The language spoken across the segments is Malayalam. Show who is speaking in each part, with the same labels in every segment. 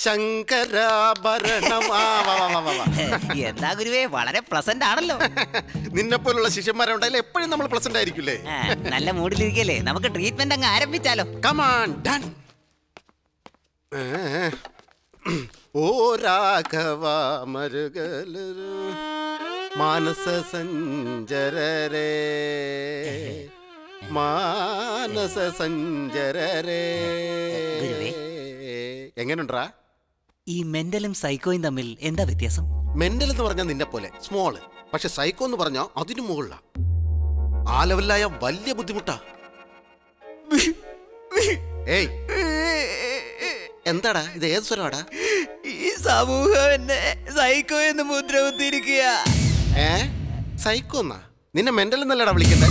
Speaker 1: ശങ്കരാഭരണം ആ, വാ, വാ, വാ, വാ, വാ.
Speaker 2: എന്താ ഗുരുവേ വളരെ പ്ലസന്റ് ആണല്ലോ
Speaker 1: നിന്നെ പോലുള്ള ശിഷ്യന്മാരുണ്ടായാലും എപ്പോഴും നമ്മൾ പ്ലസന്റ് ആയിരിക്കില്ലേ
Speaker 2: ആ, നല്ല മൂഡിലിരിക്കല്ലേ നമുക്ക് ട്രീറ്റ്മെന്റ് അങ്ങ് ആരംഭിച്ചാലോ
Speaker 1: കമാൺ ഡൺ ഓ രാഘവ മരുകലരു മാനസ സഞ്ചരരേ മാനസ സഞ്ചരരേ
Speaker 2: ഗുരുവേ.
Speaker 1: എങ്ങനെയുണ്ടാ
Speaker 2: ഈ മെന്റലും സൈക്കോയും തമ്മിൽ എന്താ വ്യത്യാസം
Speaker 1: മെന്റൽ എന്ന് പറഞ്ഞാൽ നിന്നെ പോലെ സ്മോള് പക്ഷെ സൈക്കോ എന്ന് പറഞ്ഞാൽ അതിനു മുകളിലാ ആ ലെവലിലായ വലിയ ബുദ്ധിമുട്ടാ ഏയ് എന്താടാ ഇത് ഏത് സ്വരമാടാ
Speaker 2: ഈ സമൂഹം എന്നെ സൈക്കോ എന്ന് മുദ്ര കുത്തിയിരിക്കുക
Speaker 1: ഏ സൈക്കോ എന്നാ നിന്നെ മെന്റൽ എന്നല്ലടാ വിളിക്കണ്ടേ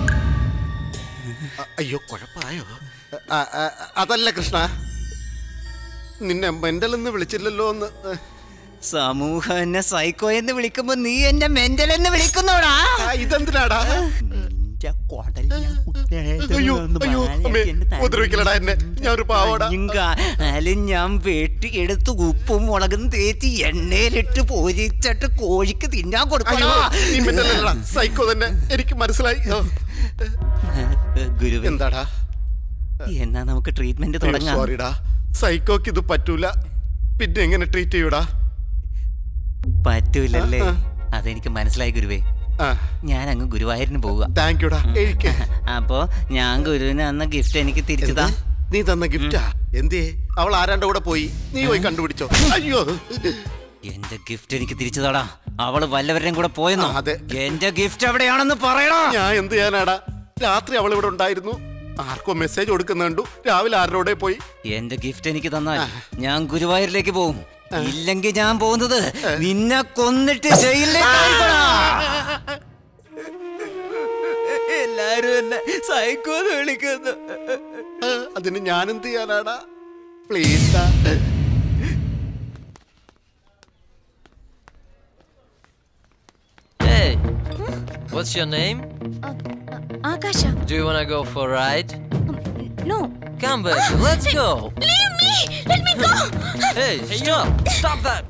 Speaker 1: അ- അയ്യോ കുഴപ്പമായോ ആ, ആ, അതല്ല കൃഷ്ണ നിന്നെ മെന്റൽ എന്ന് വിളിച്ചില്ലല്ലോ എന്ന്
Speaker 2: സമൂഹം എന്നെ സൈക്കോ എന്ന് വിളിക്കുമ്പോ നീ എന്നെ മെന്റൽ എന്ന് വിളിക്കുന്നോടാ
Speaker 1: ആ, ഇതെന്തിനാടാ
Speaker 2: നിന്റെ കുടൽ ഞാൻ കുത്തിയത്
Speaker 1: അയ്യോ
Speaker 2: ഒന്ന്
Speaker 1: അയ്യോ
Speaker 2: മാലയ്ക്ക്
Speaker 1: അമ്മേ
Speaker 2: എന്റെ തലയിൽ
Speaker 1: ഉപദ്രവിക്കലടാ എന്നെ ഞാൻ ഒരു പാവടാ
Speaker 2: കഞ്ഞും കാലും ഞാൻ വെട്ടി എടുത്ത് ഉപ്പും മുളകും തേച്ച് എണ്ണയിലിട്ട് പൊരിച്ചിട്ട് കോഴിക്ക് തിന്നാൻ
Speaker 1: അയ്യോ
Speaker 2: കൊടുക്കണോ
Speaker 1: നീ മെന്റൽ അല്ലടാ സൈക്കോ തന്നെ എനിക്ക് മനസ്സിലായി ഓ,
Speaker 2: ഗുരുവേ
Speaker 1: എന്താടാ
Speaker 2: എന്നാ നമുക്ക് ട്രീറ്റ്മെന്റ് തുടങ്ങാം
Speaker 1: സോറിടാ സൈക്കോക്ക് ഇത് പറ്റൂല പിന്നെ എങ്ങനെ ട്രീറ്റ് ചെയ്യൂടാ
Speaker 2: പറ്റൂലല്ലേ
Speaker 1: ആ,
Speaker 2: അതെനിക്ക് മനസ്സിലായി ഗുരുവേ
Speaker 1: ആ
Speaker 2: ഞാൻ അങ്ങ് ഗുരുവായൂരിന് പോവുക
Speaker 1: താങ്ക് യുടാ എഴുക്ക്
Speaker 2: അപ്പോ ഞാൻ ഗുരുവിന് അന്ന ഗിഫ്റ്റ് എനിക്ക് തിരിച്ചതാ
Speaker 1: എന്ത്? നീ തന്ന ഗിഫ്റ്റാ എന്തേ അവൾ ആരാണ്ട് കൂടെ പോയി നീ പോയി കണ്ടുപിടിച്ചോ അയ്യോ
Speaker 2: എന്റെ ഗിഫ്റ്റ് എനിക്ക് തിരിച്ചതാടാ അവള് വല്ലവരുടെയും കൂടെ പോയെന്നോ
Speaker 1: ആ, അതെ.
Speaker 2: എന്റെ ഗിഫ്റ്റ് എവിടെയാണെന്ന് പറയണോ
Speaker 1: ഞാൻ എന്ത് ചെയ്യാനാടാ രാത്രി അവൾ ഇവിടെ ഉണ്ടായിരുന്നു ആർക്കോ മെസ്സേജ് കൊടുക്കുന്ന കണ്ടു രാവിലെ ആരോടെ പോയി
Speaker 2: എന്റെ ഗിഫ്റ്റ് എനിക്ക് തന്നാൽ ഞാൻ ഗുരുവായൂരിലേക്ക് പോകും ഇല്ലെങ്കിൽ ഞാൻ പോകുന്നത് നിന്നെ കൊന്നിട്ട് ജയിലിലേക്ക് എല്ലാരും എന്നെ സൈക്കോ എന്ന് വിളിക്കുന്നു
Speaker 1: ആ, അതിന് ഞാൻ എന്ത് ചെയ്യാനാടാ please
Speaker 3: Hey, what's your name?
Speaker 4: ആകാശ
Speaker 3: Do you wanna go for a ride?
Speaker 4: No
Speaker 3: Come back, let's go.
Speaker 4: Leave me let me go
Speaker 3: Hey, stop! Stop that!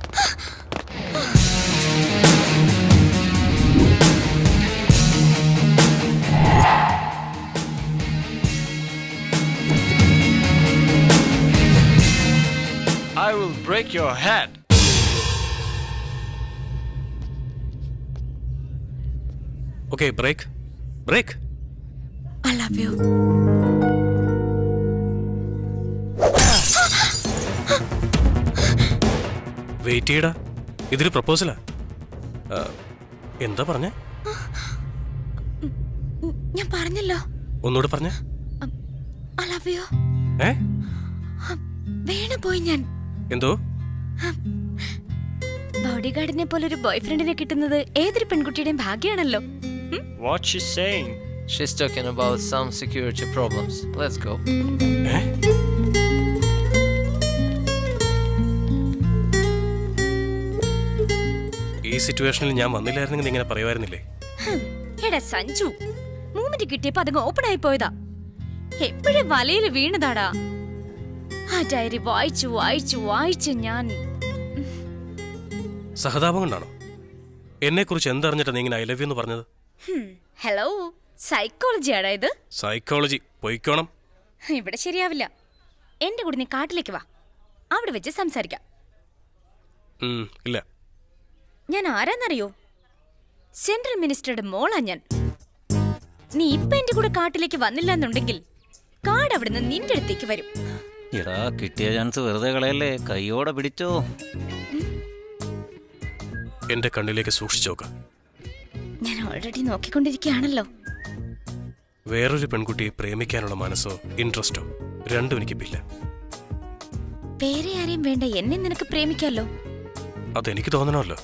Speaker 5: I will break your head.
Speaker 6: Okay, break. Break.
Speaker 4: I love you
Speaker 6: wait ചെയ്യടാ ഇതൊരു പ്രപ്പോസലാ ആ, എന്താ പറഞ്ഞേ
Speaker 4: ഞാൻ പറഞ്ഞല്ലോ
Speaker 6: ഒന്നുകൂടെ പറഞ്ഞേ
Speaker 4: ഐ ലവ് യു
Speaker 6: ഏ
Speaker 4: വേണ പോയി ഞാൻ
Speaker 6: എന്തോ
Speaker 4: ബോഡി ഗാർഡിനെ പോലെ ഒരു ബോയ് ഫ്രണ്ടിനെ കിട്ടുന്നത് ഏതൊരു പെൺകുട്ടിയുടെയും ഭാഗ്യമാണല്ലോ
Speaker 5: What she's saying?
Speaker 3: She's talking about some security problems. Let's go.
Speaker 6: ഏ ഈ സിറ്റുവേഷനിൽ ഞാൻ വന്നില്ലായിരുന്നെങ്കിൽ നീ ഇങ്ങനെ പറയുമായിരുന്നില്ലേ
Speaker 4: ഹും, എടാ സഞ്ജു മൂമെന്റ് കിട്ടിയപ്പോ അതങ്ങ് ഓപ്പൺ ആയി പോയതാ എപ്പോഴേ വലയിൽ വീണതാടാ ആ ഡയറി വായിച്ചു വായിച്ചു വായിച്ചു ഞാൻ
Speaker 6: സഹതാപം കൊണ്ടാണോ എന്നെക്കുറിച്ച് എന്തറിഞ്ഞിട്ടാ നീ ഇങ്ങനെ ഐ ലവ് യു എന്ന് പറഞ്ഞത്
Speaker 4: ഹലോ സൈക്കോളജിയാടാ ഇത്
Speaker 6: സൈക്കോളജി പൊയ്ക്കോണം
Speaker 4: ഇവിടെ ശരിയാവില്ല എന്റെ കൂടെ നീ കാട്ടിലേക്ക് വാ അവിടെ വെച്ച് സംസാരിക്കാം
Speaker 6: ഉം, ഇല്ല
Speaker 4: ഞാൻ ആരാന്നറിയോ സെൻട്രൽ മിനിസ്റ്ററുടെ മോളാ ഞാൻ നീ ഇപ്പൊ എന്റെ കൂടെ കാട്ടിലേക്ക് വന്നില്ല എന്നുണ്ടെങ്കിൽ കാട് അവിടുന്ന് നിന്റെ അടുത്തേക്ക് വരും
Speaker 2: എടാ കിട്ടിയ ചാൻസ് വെറുതെ കളയല്ലേ കൈയോടെ പിടിച്ചോ
Speaker 6: എന്റെ കണ്ണിലേക്ക് സൂക്ഷിച്ചു നോക്ക
Speaker 4: ഞാൻ ഓൾറെഡി നോക്കിക്കൊണ്ടിരിക്കുകയാണല്ലോ
Speaker 6: വേറൊരു പെൺകുട്ടിയെ പ്രേമിക്കാനുള്ള മനസ്സോ ഇൻട്രസ്റ്റോ രണ്ടും എനിക്കിപ്പില്ല
Speaker 4: വേറെ ആരെയും വേണ്ട എന്നെ നിനക്ക് പ്രേമിക്കാലോ
Speaker 6: അതെനിക്ക് തോന്നണമല്ലോ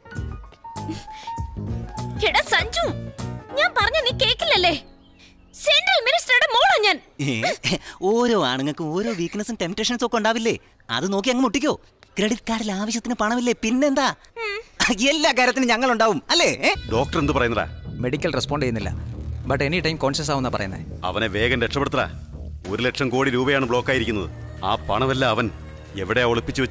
Speaker 4: എടാ സഞ്ജു ഞാൻ പറഞ്ഞ നീ കേക്കില്ലല്ലേ സെൻട്രൽ മിനിസ്റ്ററുടെ മോളാ ഞാൻ
Speaker 2: ഏ, ഓരോ ആണുങ്ങൾക്ക് ഓരോ വീക്ക്നെസ്സും ടെംപ്റ്റേഷൻസും ഒക്കെ ഉണ്ടാവില്ലേ അത് നോക്കി അങ്ങ് മുട്ടിക്കോ ക്രെഡിറ്റ് കാർഡിൽ ആവശ്യത്തിന് പണമില്ലേ പിന്നെന്താ എല്ലാ കാര്യത്തിനും ഞങ്ങൾ ഉണ്ടാവും അല്ലേ ഏ?
Speaker 7: ഡോക്ടർ എന്ത് പറയുന്നടാ
Speaker 8: മെഡിക്കൽ റെസ്പോണ്ട് ചെയ്യുന്നില്ല ബട്ട് എനി ടൈം കോൺഷ്യസ് ആവുന്ന പറയുന്നത്
Speaker 7: അവനെ വേഗം രക്ഷപ്പെടുത്തടാ ഒരു ലക്ഷം കോടി രൂപയാണ് ബ്ലോക്ക് ആയിരിക്കുന്നത് ആ പണമെല്ലാം അവൻ എവിടെയാ ഒളിപ്പിച്ചു